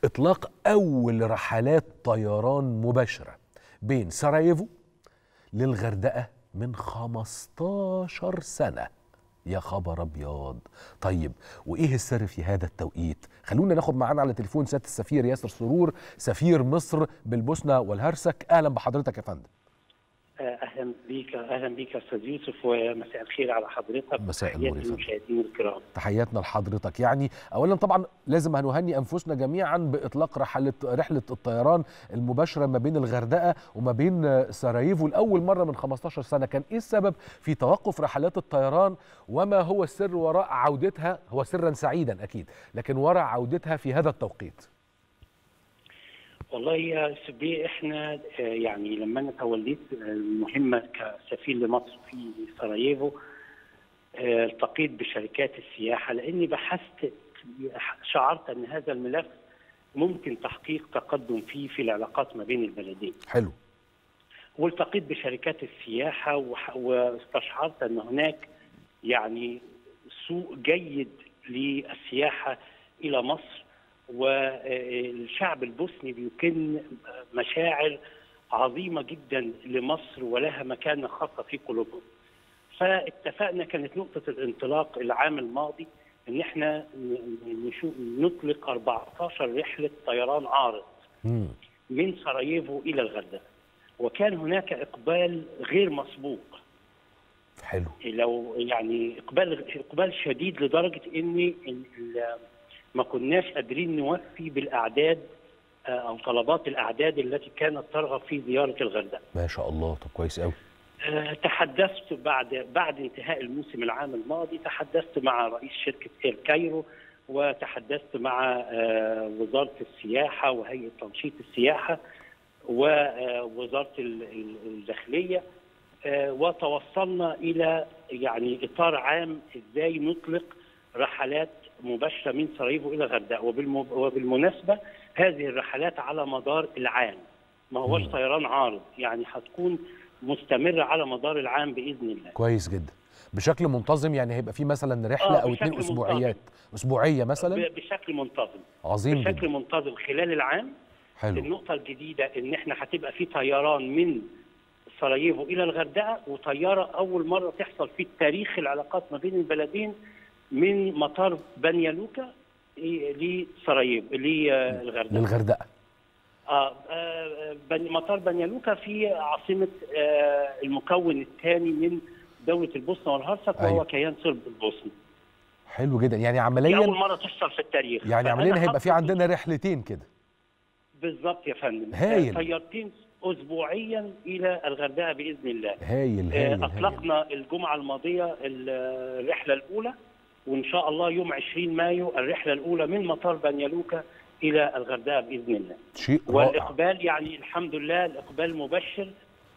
إطلاق أول رحلات طيران مباشرة بين سراييفو للغردقة من 15 سنة يا خبر أبيض طيب وإيه السر في هذا التوقيت خلونا ناخد معانا على تليفون سيادة السفير ياسر سرور سفير مصر بالبوسنة والهرسك أهلا بحضرتك يا فندم اهلا بيك اهلا بيك يا استاذ يوسف ومساء الخير على حضرتك مساء النور يا تحياتي فندم. للمشاهدين الكرام تحياتنا لحضرتك يعني اولا طبعا لازم هنهني انفسنا جميعا باطلاق رحله رحله الطيران المباشره ما بين الغردقه وما بين سراييفو لاول مره من 15 سنه كان ايه السبب في توقف رحلات الطيران وما هو السر وراء عودتها هو سرا سعيدا اكيد لكن وراء عودتها في هذا التوقيت والله يا سبي احنا آه، يعني لما انا توليت المهمه كسفير لمصر في سراييفو آه، التقيت بشركات السياحه لاني بحثت شعرت ان هذا الملف ممكن تحقيق تقدم فيه في العلاقات ما بين البلدين حلو والتقيت بشركات السياحه وح- واستشعرت ان هناك يعني سوق جيد للسياحه الى مصر والشعب البوسني بيكن مشاعر عظيمه جدا لمصر ولها مكانه خاصه في قلوبهم. فاتفقنا كانت نقطه الانطلاق العام الماضي ان احنا ن- نشوف نطلق 14 رحله طيران عارض مم. من سراييفو الى الغردقه وكان هناك اقبال غير مسبوق حلو لو يعني اقبال اقبال شديد لدرجه ان ال- ال- ما كناش قادرين نوفي بالاعداد آه، او طلبات الاعداد التي كانت ترغب في زياره الغردقه. ما شاء الله طب كويس قوي آه، تحدثت بعد بعد انتهاء الموسم العام الماضي تحدثت مع رئيس شركه اير كايرو وتحدثت مع آه، وزاره السياحه وهيئه تنشيط السياحه ووزاره ال- ال- الداخليه آه، وتوصلنا الى يعني اطار عام ازاي نطلق رحلات مباشره من سراييفو الى الغردقه وبالم- وبالمناسبه هذه الرحلات على مدار العام ما هوش مم. طيران عارض يعني هتكون مستمره على مدار العام باذن الله كويس جدا بشكل منتظم يعني هيبقى في مثلا رحله آه، او بشكل اتنين اسبوعيات اسبوعيه مثلا ب- بشكل منتظم عظيم بشكل جدا منتظم خلال العام حلو النقطه الجديده ان احنا هتبقى في طيران من سراييفو الى الغردقه وطياره اول مره تحصل في تاريخ العلاقات ما بين البلدين من مطار بنيالوكا إيه، لسراييفو للغردقه للغردقه آه آه، بن- مطار بنيالوكا في عاصمه آه، المكون الثاني من دوله البوسنه والهرسك وهو أيوة. كيان صرب البوسني حلو جدا يعني دي عمليا اول مره تحصل في التاريخ يعني فأنا عمليا هيبقى في حاطط- عندنا رحلتين كده بالظبط يا فندم هايل. آه، طيارتين اسبوعيا الى الغردقه باذن الله هايل آه، هايل هايل اطلقنا الجمعه الماضيه ال- الرحله الاولى وان شاء الله يوم 20 مايو الرحله الاولى من مطار بنيالوكا الى الغردقه باذن الله شيء رائع والاقبال يعني الحمد لله الاقبال مبشر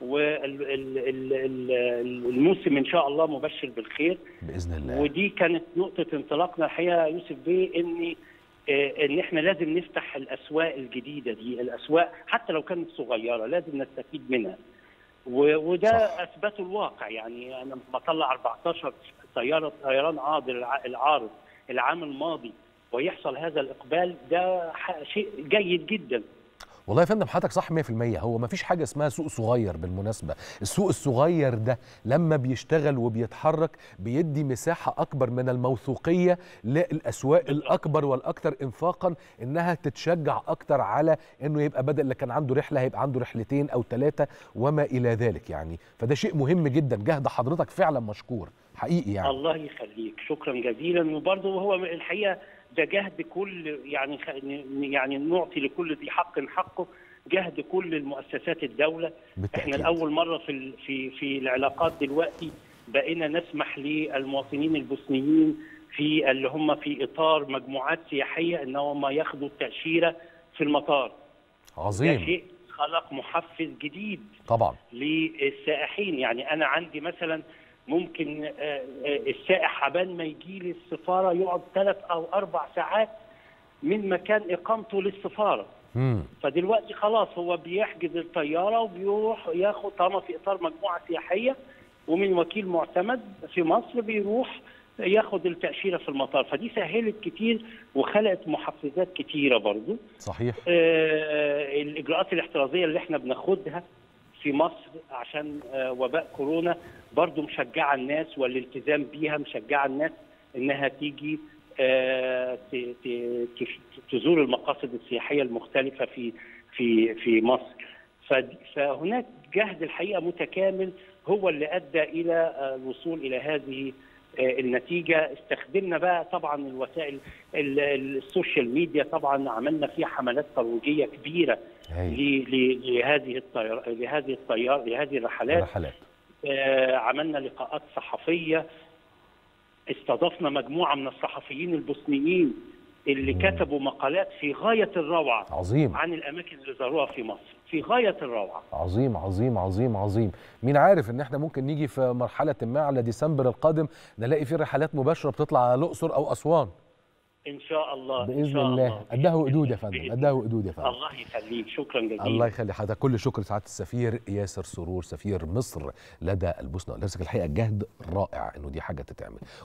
والموسم ان شاء الله مبشر بالخير باذن الله ودي كانت نقطه انطلاقنا الحقيقه يا يوسف بيه ان آه، ان احنا لازم نفتح الاسواق الجديده دي الاسواق حتى لو كانت صغيره لازم نستفيد منها و- وده صح. اثبته الواقع يعني انا بطلع 14 طياره طيران عارض الع- العارض العام الماضي ويحصل هذا الاقبال ده ح- شيء جيد جدا والله يا فندم حضرتك صح 100% هو ما فيش حاجه اسمها سوق صغير بالمناسبه السوق الصغير ده لما بيشتغل وبيتحرك بيدي مساحه اكبر من الموثوقيه للاسواق الاكبر والاكثر انفاقا انها تتشجع اكتر على انه يبقى بدل اللي كان عنده رحله هيبقى عنده رحلتين او ثلاثه وما الى ذلك يعني فده شيء مهم جدا جهد حضرتك فعلا مشكور حقيقي يعني الله يخليك شكرا جزيلا وبرضه هو الحقيقه ده جهد كل يعني خ- يعني نعطي لكل ذي حق حقه جهد كل المؤسسات الدوله بالتأكيد. احنا لاول مره في ال- في في العلاقات دلوقتي بقينا نسمح للمواطنين البوسنيين في اللي هم في اطار مجموعات سياحيه انهم ياخذوا التاشيره في المطار ده عظيم شيء خلق محفز جديد طبعا للسائحين يعني انا عندي مثلا ممكن آه، آه، السائح عبال ما يجي لي السفاره يقعد ثلاث او اربع ساعات من مكان اقامته للسفاره امم فدلوقتي خلاص هو بيحجز الطياره وبيروح ياخد طالما في اطار مجموعه سياحيه ومن وكيل معتمد في مصر بيروح ياخد التاشيره في المطار فدي سهلت كتير وخلقت محفزات كتيره برضو صحيح آه، الاجراءات الاحترازيه اللي احنا بناخدها في مصر عشان آه، وباء كورونا برضو مشجعه الناس والالتزام بيها مشجعه الناس انها تيجي آه، ت- ت- ت- تزور المقاصد السياحيه المختلفه في في في مصر فد- فهناك جهد الحقيقه متكامل هو اللي ادى الى آه، الوصول الى هذه آه، النتيجه استخدمنا بقى طبعا الوسائل ال- ال- السوشيال ميديا طبعا عملنا فيها حملات ترويجيه كبيره هاي ل- ل- لهذه الطيار لهذه الطيار لهذه الرحلات رحلات آه، عملنا لقاءات صحفيه استضفنا مجموعه من الصحفيين البوسنيين اللي مم. كتبوا مقالات في غايه الروعه عظيم عن الاماكن اللي زاروها في مصر في غايه الروعه عظيم عظيم عظيم عظيم مين عارف ان احنا ممكن نيجي في مرحله ما على ديسمبر القادم نلاقي في رحلات مباشره بتطلع على الاقصر او اسوان ان شاء الله إن باذن شاء الله قدها وقدود يا بإذن فندم الله. قدها وقدود يا فندم الله يخليك شكرا جزيلا الله يخلي حضرتك كل شكر سعاده السفير ياسر سرور سفير مصر لدى البوسنه والهرسك الحقيقه جهد رائع انه دي حاجه تتعمل